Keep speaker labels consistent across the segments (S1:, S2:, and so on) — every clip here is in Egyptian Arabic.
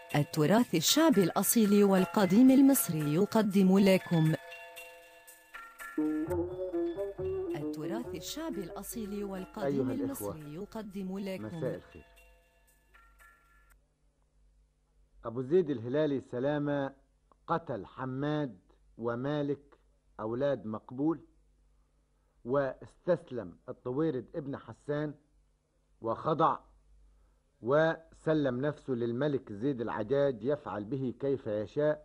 S1: التراث الشعبي الأصيل والقديم المصري يقدم لكم التراث الشعبي الأصيل والقديم
S2: أيها الإخوة،
S1: المصري يقدم
S2: مساء
S1: لكم
S2: الخير أبو زيد الهلالي سلامة قتل حماد ومالك أولاد مقبول واستسلم الطويرد ابن حسان وخضع وسلم نفسه للملك زيد العجاج يفعل به كيف يشاء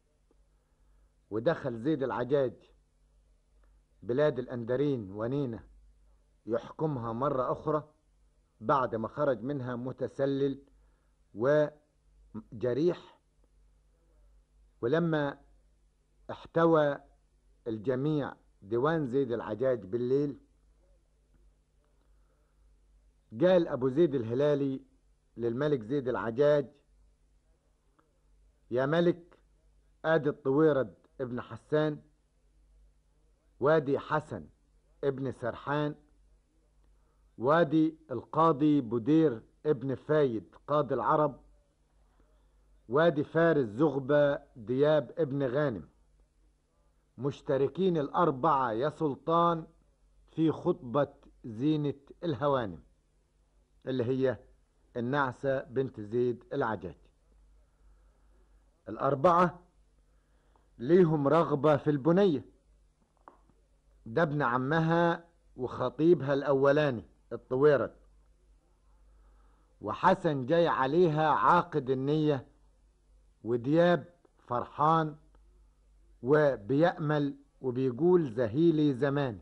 S2: ودخل زيد العجاج بلاد الأندرين ونينة يحكمها مرة أخرى بعد ما خرج منها متسلل وجريح ولما احتوى الجميع ديوان زيد العجاج بالليل قال أبو زيد الهلالي للملك زيد العجاج يا ملك آدي الطويرد ابن حسان وادي حسن ابن سرحان وادي القاضي بدير ابن فايد قاضي العرب وادي فارس زغبة دياب ابن غانم مشتركين الأربعة يا سلطان في خطبة زينة الهوانم اللي هي النعسة بنت زيد العجاج الأربعة ليهم رغبة في البنية ده ابن عمها وخطيبها الأولاني الطويرد وحسن جاي عليها عاقد النية ودياب فرحان وبيأمل وبيقول زهيلي زمان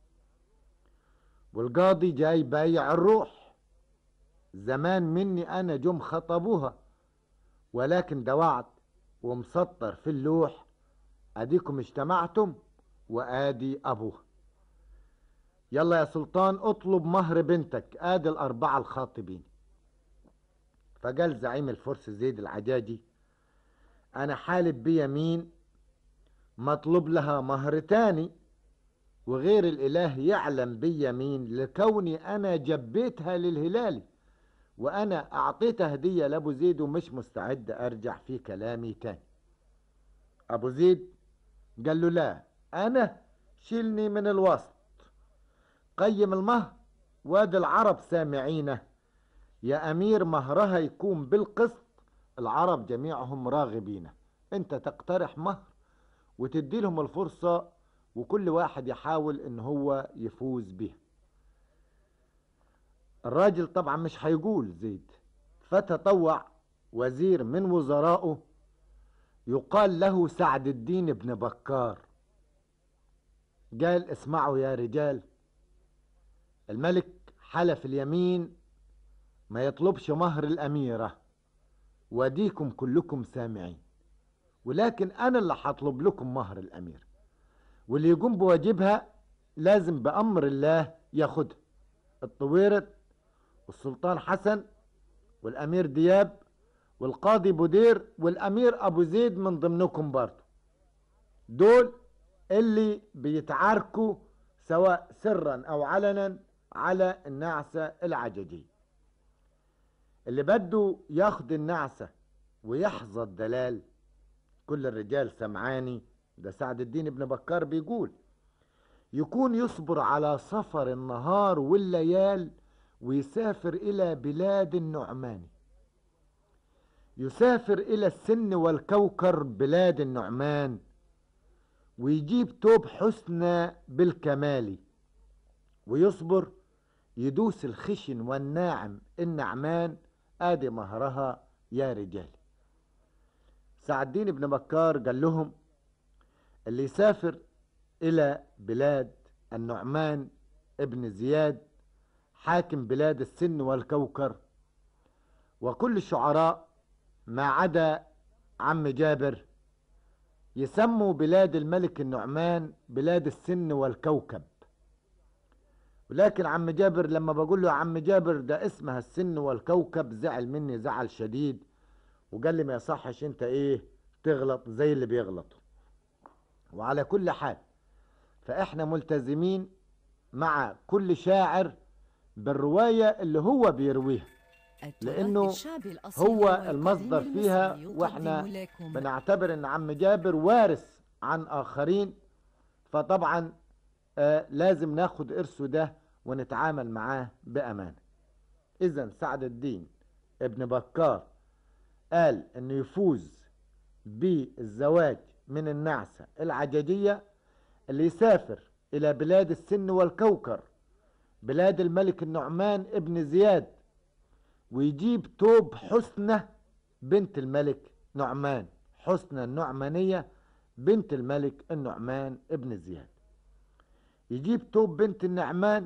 S2: والقاضي جاي بايع الروح زمان مني أنا جم خطبوها ولكن ده وعد ومسطر في اللوح أديكم اجتمعتم وآدي أبوها يلا يا سلطان اطلب مهر بنتك آدي الأربعة الخاطبين فقال زعيم الفرس زيد العجاجي أنا حالب بيمين مطلوب لها مهر تاني وغير الإله يعلم بيمين لكوني أنا جبيتها للهلالي وأنا أعطيت هدية لأبو زيد ومش مستعد أرجع في كلامي تاني أبو زيد قال له لا أنا شيلني من الوسط قيم المهر وادي العرب سامعينه يا أمير مهرها يكون بالقسط العرب جميعهم راغبين انت تقترح مهر وتدي لهم الفرصة وكل واحد يحاول ان هو يفوز بيها الراجل طبعا مش هيقول زيد فتطوع وزير من وزرائه يقال له سعد الدين بن بكار قال اسمعوا يا رجال الملك حلف اليمين ما يطلبش مهر الأميرة وديكم كلكم سامعين ولكن أنا اللي هطلب لكم مهر الأمير واللي يقوم بواجبها لازم بأمر الله ياخدها الطويرد والسلطان حسن والأمير دياب والقاضي بدير والأمير أبو زيد من ضمنكم برضه دول اللي بيتعاركوا سواء سرا أو علنا على النعسة العججية اللي بده ياخد النعسة ويحظى الدلال كل الرجال سمعاني ده سعد الدين ابن بكار بيقول يكون يصبر على سفر النهار والليال ويسافر إلى بلاد النعمان يسافر إلى السن والكوكر بلاد النعمان ويجيب توب حسنى بالكمال ويصبر يدوس الخشن والناعم النعمان ادي مهرها يا رجال سعد الدين بن بكار قال لهم اللي يسافر الى بلاد النعمان ابن زياد حاكم بلاد السن والكوكر وكل الشعراء ما عدا عم جابر يسموا بلاد الملك النعمان بلاد السن والكوكب ولكن عم جابر لما بقول له يا عم جابر ده اسمها السن والكوكب زعل مني زعل شديد وقال لي ما يصحش انت ايه تغلط زي اللي بيغلطوا وعلى كل حال فاحنا ملتزمين مع كل شاعر بالرواية اللي هو بيرويها
S1: التراث
S2: لأنه
S1: الشعبي الأصيل
S2: هو
S1: والقديم
S2: المصدر فيها
S1: المصري
S2: وإحنا
S1: يقدم لكم
S2: بنعتبر ان عم جابر وارث عن اخرين فطبعا آه لازم ناخد ارثه ده ونتعامل معاه بامانه اذا سعد الدين ابن بكار قال انه يفوز بالزواج من النعسه العججيه اللي يسافر الى بلاد السن والكوكر بلاد الملك النعمان ابن زياد ويجيب توب حسنه بنت الملك نعمان حسنى النعمانية بنت الملك النعمان ابن زياد يجيب توب بنت النعمان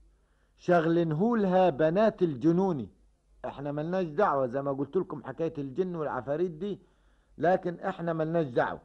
S2: شغلنهولها بنات الجنوني احنا ملناش دعوة زي ما قلت لكم حكاية الجن والعفاريت دي لكن احنا ملناش دعوة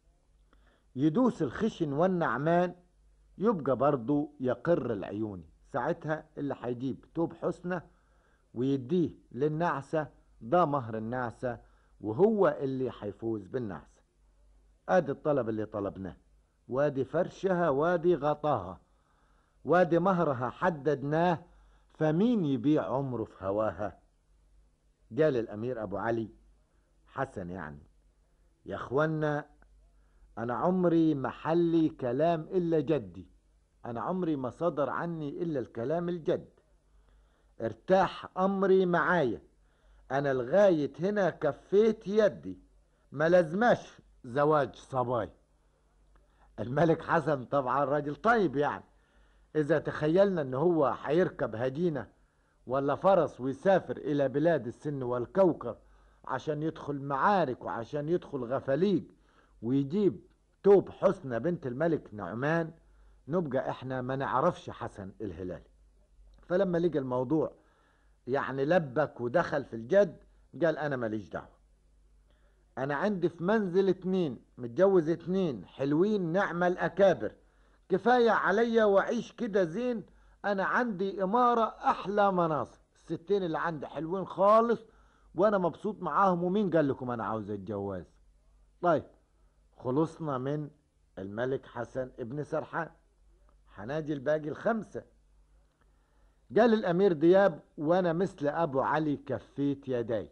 S2: يدوس الخشن والنعمان يبقى برضو يقر العيوني ساعتها اللي هيجيب توب حسنى ويديه للنعسة ده مهر النعسة وهو اللي هيفوز بالنعسة ادي الطلب اللي طلبناه وادي فرشها وادي غطاها وادي مهرها حددناه فمين يبيع عمره في هواها قال الامير ابو علي حسن يعني يا اخوانا انا عمري محلي كلام الا جدي انا عمري ما صدر عني الا الكلام الجد ارتاح امري معايا انا لغاية هنا كفيت يدي ما لازماش زواج صباي الملك حسن طبعا راجل طيب يعني اذا تخيلنا ان هو هيركب هجينة ولا فرس ويسافر الى بلاد السن والكوكب عشان يدخل معارك وعشان يدخل غفاليج ويجيب توب حسنى بنت الملك نعمان نبقى احنا ما نعرفش حسن الهلالي فلما لقى الموضوع يعني لبك ودخل في الجد قال انا ماليش دعوه انا عندي في منزل اتنين متجوز اتنين حلوين نعمة الاكابر كفاية عليا واعيش كده زين انا عندي امارة احلى مناصب الستين اللي عندي حلوين خالص وانا مبسوط معاهم ومين قال لكم انا عاوز الجواز طيب خلصنا من الملك حسن ابن سرحان هناجي الباقي الخمسه قال الامير دياب وانا مثل ابو علي كفيت يدي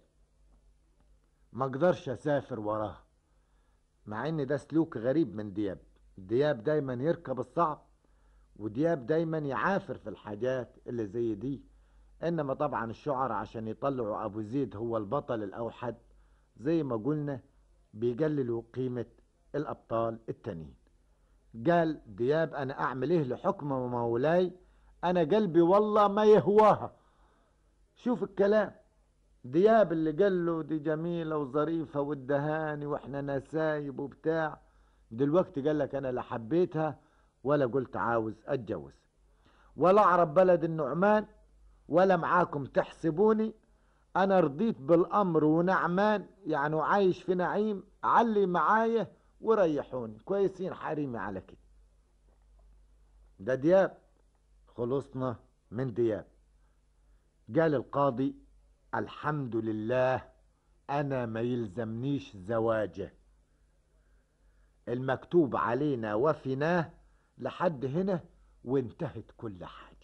S2: ما اقدرش اسافر وراه مع ان ده سلوك غريب من دياب دياب دايما يركب الصعب ودياب دايما يعافر في الحاجات اللي زي دي انما طبعا الشعراء عشان يطلعوا ابو زيد هو البطل الاوحد زي ما قلنا بيقللوا قيمة الابطال التانيين قال دياب انا اعمل ايه لحكم مولاي انا قلبي والله ما يهواها شوف الكلام دياب اللي قال له دي جميلة وظريفة والدهاني واحنا نسايب وبتاع دلوقتي قال لك انا لا حبيتها ولا قلت عاوز اتجوز ولا اعرف بلد النعمان ولا معاكم تحسبوني انا رضيت بالامر ونعمان يعني وعايش في نعيم علي معايا وريحوني كويسين حريمي على كده ده دياب خلصنا من دياب قال القاضي الحمد لله انا ما يلزمنيش زواجه المكتوب علينا وفناه لحد هنا وانتهت كل حاجة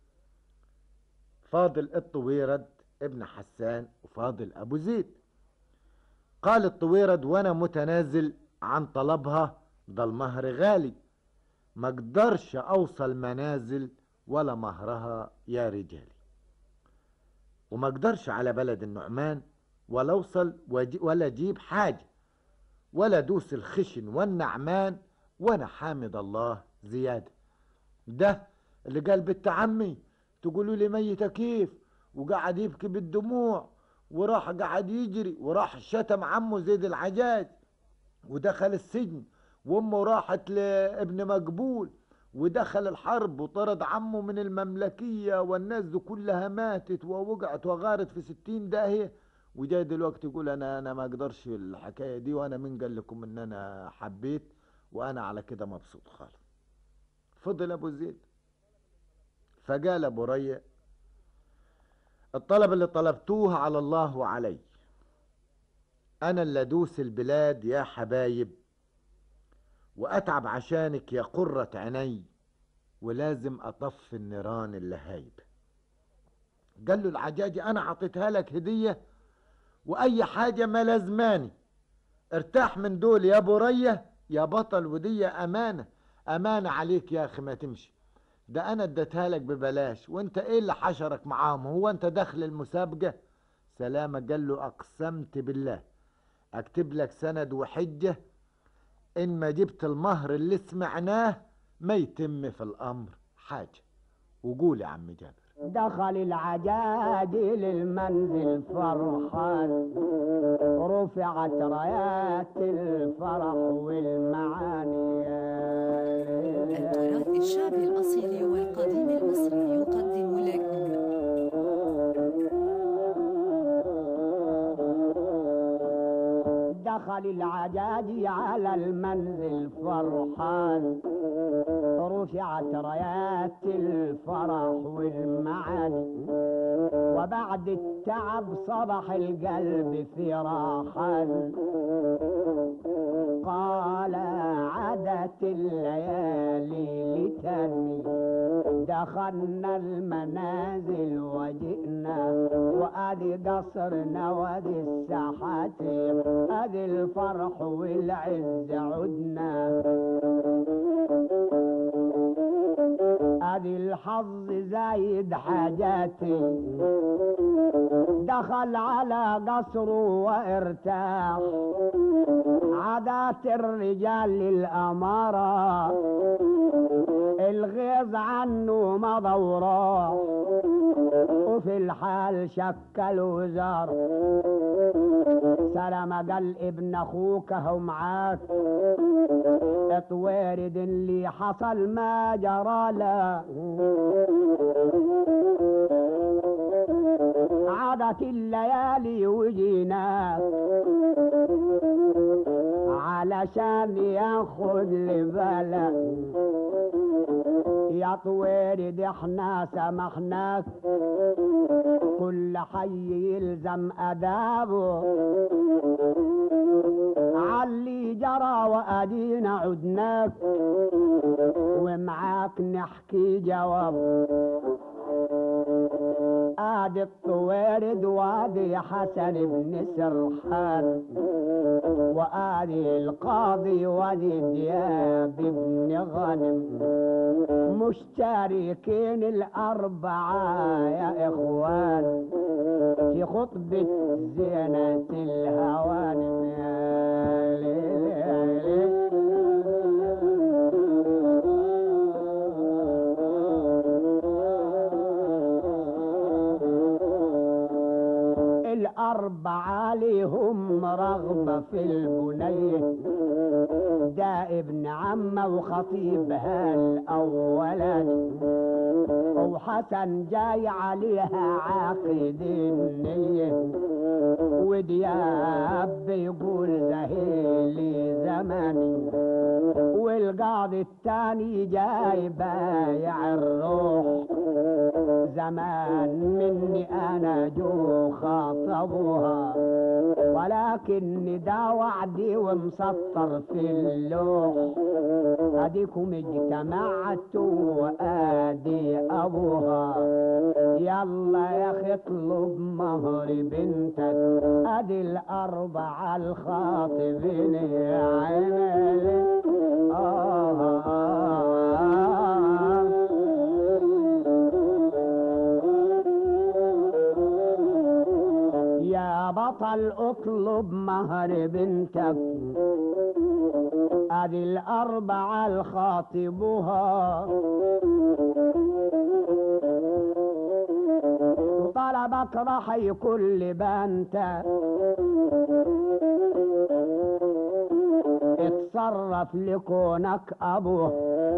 S2: فاضل الطويرد ابن حسان وفاضل ابو زيد قال الطويرد وانا متنازل عن طلبها ده المهر غالي ما اقدرش اوصل منازل ولا مهرها يا رجالي وما اقدرش على بلد النعمان ولا اوصل واجي- ولا اجيب حاجه ولا دوس الخشن والنعمان وانا حامد الله زياده ده اللي قال بنت عمي تقولوا لي ميته كيف وقعد يبكي بالدموع وراح قعد يجري وراح شتم عمه زيد العجاج ودخل السجن وامه راحت لابن مقبول ودخل الحرب وطرد عمه من المملكية والناس دي كلها ماتت ووقعت وغارت في ستين داهية وجاي دلوقتي يقول انا انا ما اقدرش الحكاية دي وانا مين قال لكم ان انا حبيت وانا على كده مبسوط خالص فضل ابو زيد فقال ابو ريا الطلب اللي طلبتوه على الله وعلي انا اللي ادوس البلاد يا حبايب واتعب عشانك يا قرة عيني ولازم اطفي النيران اللهايب قال له العجاجي انا حطيتها لك هدية واي حاجة ما لازماني ارتاح من دول يا برية يا بطل ودي امانة امانة عليك يا اخي ما تمشي ده انا اديتها لك ببلاش وانت ايه اللي حشرك معاهم هو انت داخل المسابقة سلامة قال له اقسمت بالله اكتب لك سند وحجة ان ما جبت المهر اللي سمعناه ما يتم في الامر حاجة وقول يا عم جابر
S3: دخل العجاج للمنزل فرحان رفعت رايات الفرح والمعاني
S1: التراث الشعبي الأصيل والقديم المصري يقدم لكم
S3: دخل العجاج على المنزل فرحان رفعت رايات الفرح والمعاني وبعد التعب صبح القلب فراحا قال عادت الليالي لتني دخلنا المنازل وجئنا وادي قصرنا وادي الساحات ادي الفرح والعز عدنا ادي الحظ زايد حاجاتي دخل على قصره وارتاح عادات الرجال للأمارة الغيظ عنه مضى وراح وفي الحال شكل وزار سلام قال ابن اخوك هو معاك اتوارد اللي حصل ما جرى له عادت الليالي وجيناك علشان ياخد لبالك يا طويرد احنا سمحناك كل حي يلزم ادابه علي جرى وادينا عدناك ومعاك نحكي جواب ادي الطويرد وادي حسن بن سرحان وادي القاضي وادي دياب بن غنم مشتركين الاربعه يا اخوان في خطبه زينه الهوانم يا ليل يا الأربعة لهم رغبة في البنية ده ابن عمه وخطيبها الأولاني وحسن جاي عليها عاقد النية ودياب بيقول زهيلي زماني والقاضي التاني جاي بايع الروح زمان مني انا جو خاطبوها ولكن ده وعدي ومسطر في اللوح اديكم اجتمعتوا وادي ابوها يلا يا اخي اطلب مهر بنتك ادي الاربعه الخاطبين يا عيني آه آه آه يا بطل اطلب مهر بنتك ادي الاربعه الخاطبها طلبك راح يكون لبنتك اتصرف لكونك ابوه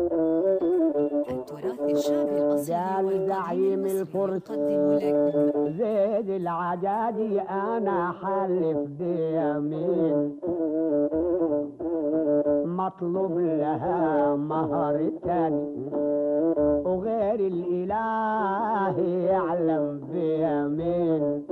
S1: التراث الشعبي الأصيل
S3: قال
S1: والقديم
S3: زعيم
S1: المصري
S3: الفرس
S1: يقدم لكم
S3: زيد العجاجي انا حلف بيمين مطلوب لها مهر تاني وغير الاله يعلم بيمين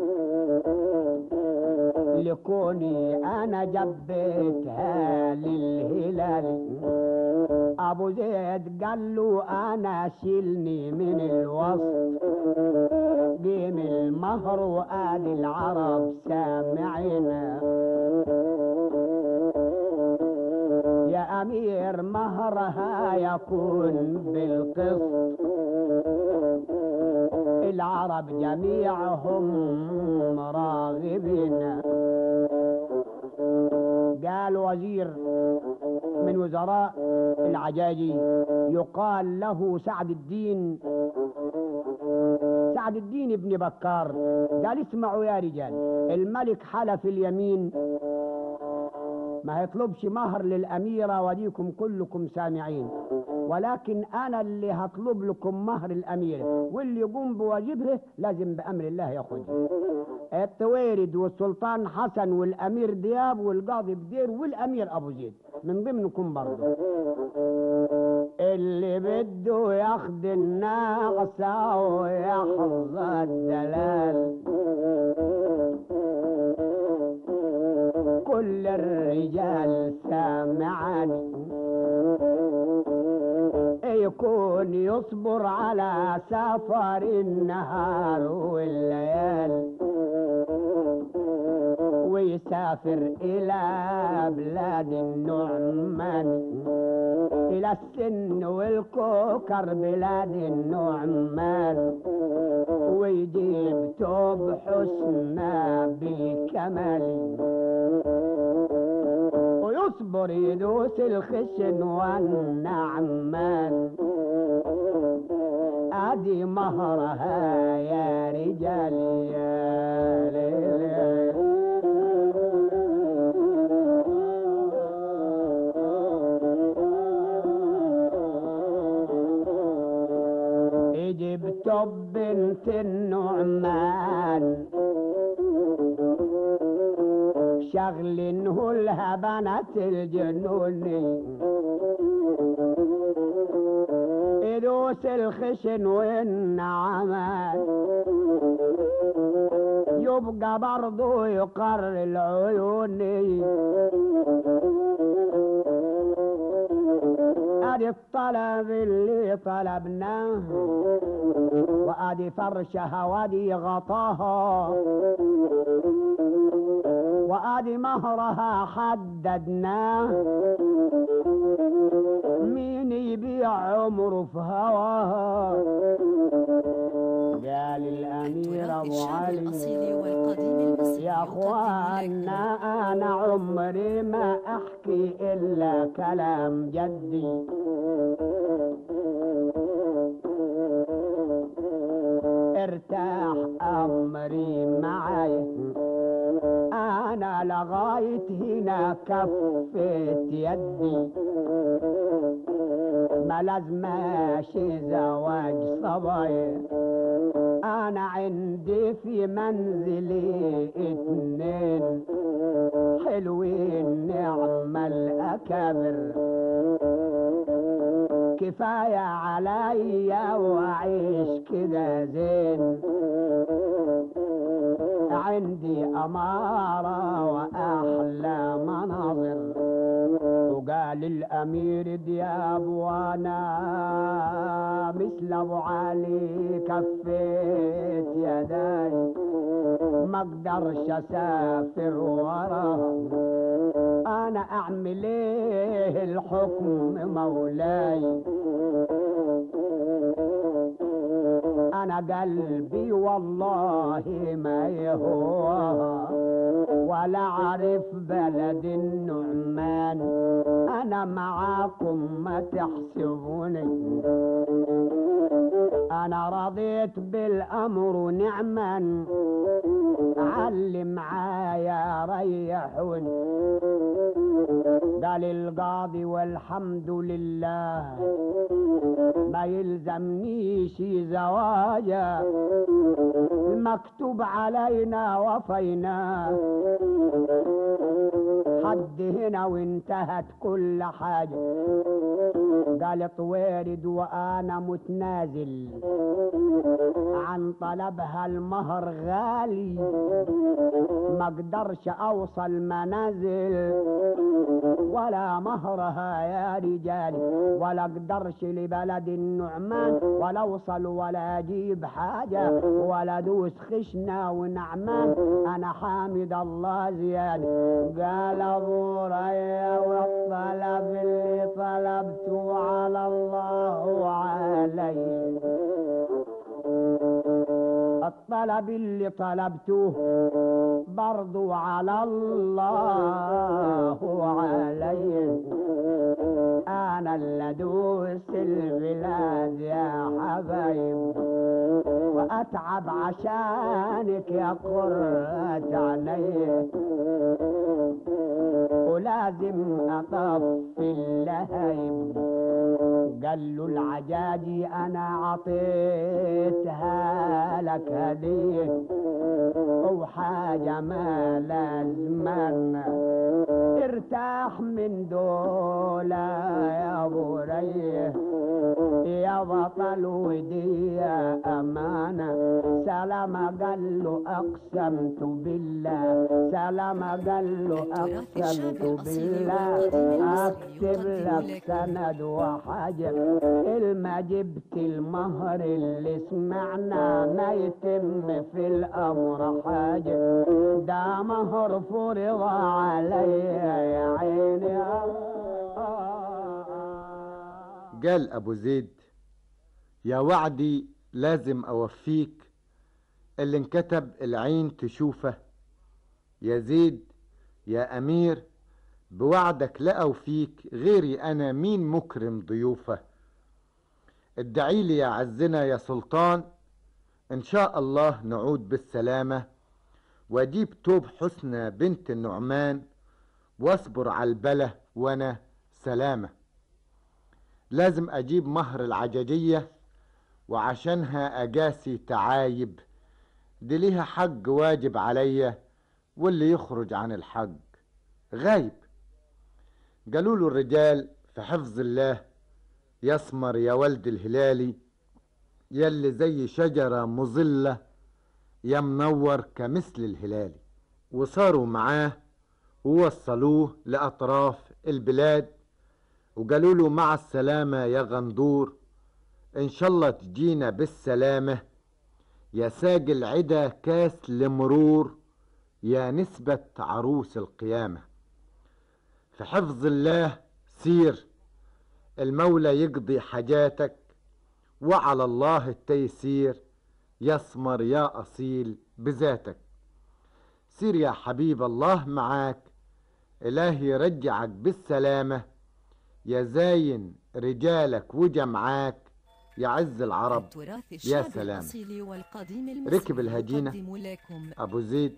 S3: لكوني انا جبيتها للهلال ابو زيد قال له انا شيلني من الوسط قيم المهر وادي العرب سامعنا يا امير مهرها يكون بالقسط العرب جميعهم راغبين قال وزير من وزراء العجاجي يقال له سعد الدين سعد الدين ابن بكار قال اسمعوا يا رجال الملك حلف اليمين ما هيطلبش مهر للأميرة وديكم كلكم سامعين ولكن أنا اللي هطلب لكم مهر الأميرة واللي يقوم بواجبه لازم بأمر الله ياخده التويرد والسلطان حسن والأمير دياب والقاضي بدير والأمير أبو زيد من ضمنكم برضه اللي بده ياخد الناقصة ويحظى الدلال كل الرجال سامعاني يكون يصبر على سفر النهار والليال ويسافر إلى بلاد النعمان إلى السن والكوكر بلاد النعمان ويجيب توب حسنى بالكمال ويصبر يدوس الخشن والنعمان ادي مهرها يا رجال يا ليل جبت بنت النعمان شغلنه لها بنات الجنون يدوس الخشن والنعمان يبقى برضو يقر العيون ادي الطلب اللي طلبناه وادي فرشها وادي غطاها وادي مهرها حددناه مين يبيع عمره في هواها قال الامير ابو
S1: الشعر
S3: علي
S1: الأصيل والقديم المصري
S3: يا
S1: يقدم
S3: اخوانا انا عمري ما احكي الا كلام جدي ارتاح امري معاي انا لغايه هنا كفيت يدي ما لازماش زواج صبايا انا عندي في منزلي اتنين حلوين نعم الاكابر كفاية عليا واعيش كده زين عندي أمارة وأحلى مناظر وقال الأمير دياب وأنا مثل أبو علي كفيت يداي ما اقدرش اسافر وراه انا اعمل ايه الحكم مولاي انا قلبي والله ما يهواها ولا عارف بلد النعمان انا معاكم ما تحسبوني انا رضيت بالامر نعما علي معايا ريحوني قال القاضي والحمد لله ما يلزمنيش زواجا مكتوب علينا وفينا لحد هنا وانتهت كل حاجة قالت وارد وانا متنازل عن طلبها المهر غالي ما اقدرش اوصل منازل ولا مهرها يا رجالي ولا اقدرش لبلد النعمان ولا اوصل ولا اجيب حاجة ولا دوس خشنة ونعمان انا حامد الله زيادة قال ابو ريا والطلب اللي طلبته على الله وعليه الطلب اللي طلبته برضو على الله وعليه انا اللي ادوس البلاد يا حبايب واتعب عشانك يا قرة عيني ولازم اطفي اللهيب قال له العجاجي انا عطيتها لك هديه وحاجة ما لازمنا ارتاح من دول يا ابو ريه يا بطل ودي يا امانه سلام قال له اقسمت بالله سلام قال له اقسمت بالله اكتب لك سند وحاجه الما جبت المهر اللي سمعنا ما يتم في الامر حاجه ده مهر فرض علي يا عيني
S2: قال أبو زيد يا وعدي لازم أوفيك اللي انكتب العين تشوفه يا زيد يا أمير بوعدك لا أوفيك غيري أنا مين مكرم ضيوفه ادعي لي يا عزنا يا سلطان إن شاء الله نعود بالسلامة وأجيب توب حسنى بنت النعمان واصبر على البله وأنا سلامة لازم أجيب مهر العججية وعشانها أجاسي تعايب دي ليها حج واجب عليا واللي يخرج عن الحج غايب قالوا له الرجال في حفظ الله يسمر يا ولد الهلالي يلي زي شجرة مظلة يا منور كمثل الهلالي وصاروا معاه ووصلوه لأطراف البلاد وقالوا له مع السلامة يا غندور إن شاء الله تجينا بالسلامة يا ساق العدا كاس لمرور يا نسبة عروس القيامة في حفظ الله سير المولى يقضي حاجاتك وعلى الله التيسير يسمر يا أصيل بذاتك سير يا حبيب الله معاك إلهي يرجعك بالسلامة يا زاين رجالك وجمعاك يا عز العرب
S1: التراث
S2: يا
S1: الشعبي
S2: سلام.
S1: الأصيل والقديم المصري
S2: ركب الهجينة.
S1: يقدم لكم
S2: أبو زيد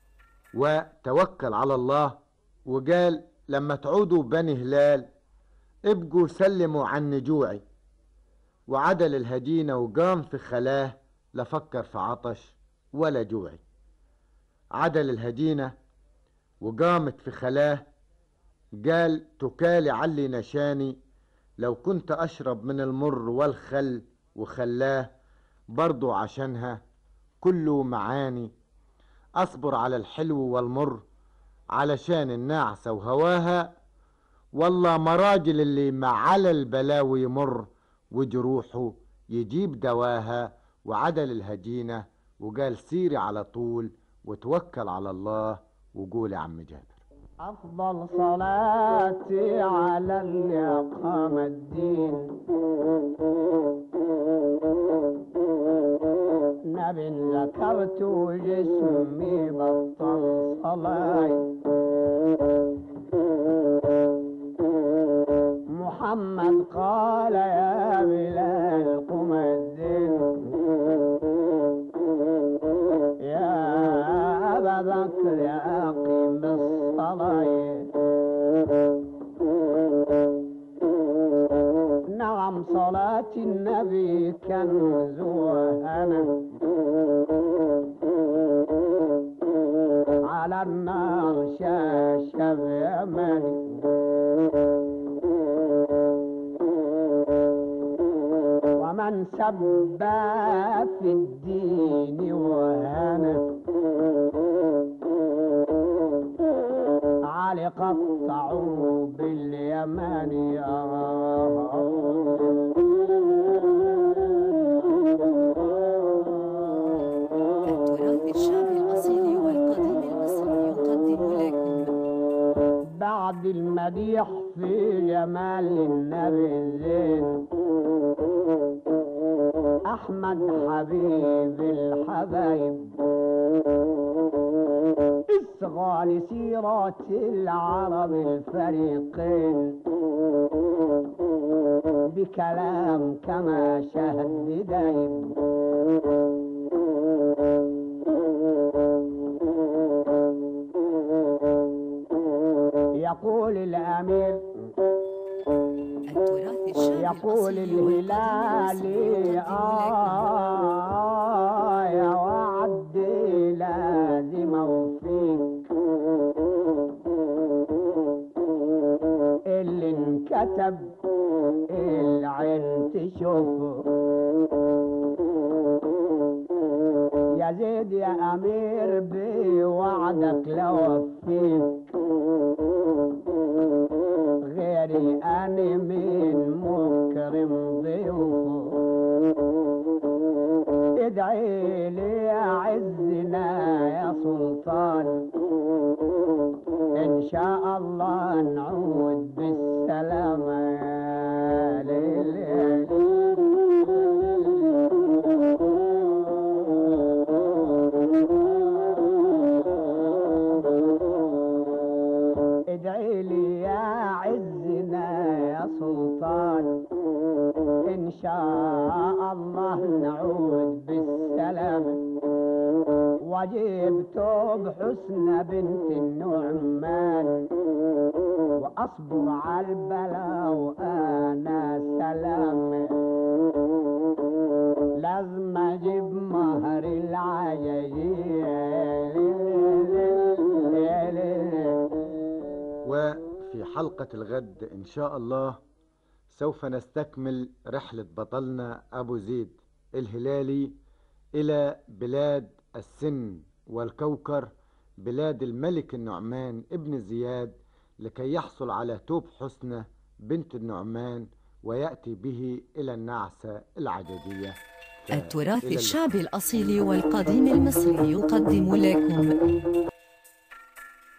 S2: وتوكل على الله وقال لما تعودوا بني هلال ابقوا سلموا عن جوعي وعدل الهجينة وقام في خلاه لا فكر في عطش ولا جوعي عدل الهجينة وقامت في خلاه قال تكالي علي نشاني لو كنت أشرب من المر والخل وخلاه برضو عشانها كله معاني أصبر على الحلو والمر علشان الناعسة وهواها والله مراجل اللي مع على البلاوي يمر وجروحه يجيب دواها وعدل الهجينة وقال سيري على طول وتوكل على الله وقول يا عم جابر
S3: أفضل صلاتي على اللي أقام الدين نبي ذكرت جسمي بطل صلاة محمد قال يا بلال قم الدين يا أبا بكر أقم الصلاة نعم صلاة النبي كنز وهنا على النار رشاشة بيمني ومن سب في الدين وهنا علي قطعوا باليمن
S1: التراث الشعبي الأصيل والقديم المصري يقدم لكم
S3: بعد المديح في جمال النبي الزين احمد حبيب الحبايب اصغى لسيرة العرب الفريقين بكلام كما شهد دايب يقول الامير
S1: التراث الشعبي
S3: يقول
S1: الأصيل والقديم
S3: الهلال
S1: المصري يقدم لكم
S3: آه يا وعد لازم أوفيك اللي انكتب العين تشوفه يا زيد يا أمير بوعدك لو وفيك غيري أنا من مكرم ضيوفه ادعي لي يا عزنا يا سلطان إن شاء الله نعود بالسلامة يا ليل ادعي لي يا عزنا يا سلطان إن شاء الله نعود بالسلامة وجبت بحسن بنت النعمان وأصبر على البلاء وأنا سلام لازم أجيب مهر العجيب
S2: وفي حلقة الغد إن شاء الله سوف نستكمل رحلة بطلنا أبو زيد الهلالي إلى بلاد السن والكوكر بلاد الملك النعمان ابن زياد لكي يحصل على توب حسنة بنت النعمان ويأتي به إلى النعسة العددية
S1: التراث
S2: إلى اللقاء.
S1: الشعبي الأصيل والقديم المصري يقدم لكم